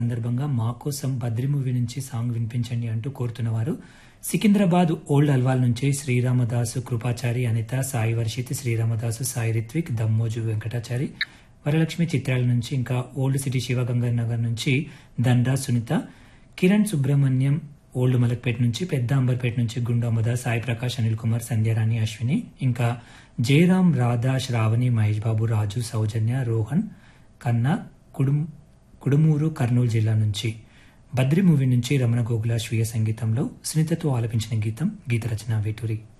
సందర్భంగా మా కోసం బద్రి మూవీ నుంచి సాంగ్ వినిపించండి అంటూ కోరుతున్నవారు సికింద్రాబాద్ ఓల్డ్ అల్వాల్ నుంచి శ్రీరామదాసు కృపాచారి అనిత సాయి వర్షిత్ శ్రీరామదాసు సాయి రిత్విక్ దమ్మోజు వెంకటాచారి వరలక్ష్మి చిత్రాల నుంచి ఇంకా ఓల్డ్ సిటీ శివగంగా నగర్ నుంచి దండా సునీత కిరణ్ సుబ్రహ్మణ్యం ఓల్డ్ మలక్పేట నుంచి పెద్ద అంబర్పేట నుంచి గుండామద సాయి ప్రకాష్ అనిల్ కుమార్ సంధ్యారాణి అశ్విని ఇంకా జయరాం రాధా శ్రావణి మహేష్ బాబు రాజు సౌజన్య రోహన్ కన్నా కుడుం కుడుమూరు కర్నూలు జిల్లా నుంచి బద్రి మూవీ నుంచి రమణ గోగుల స్వీయ సంగీతంలో సునీతతో ఆలపించిన గీతం గీత రచన వేటూరి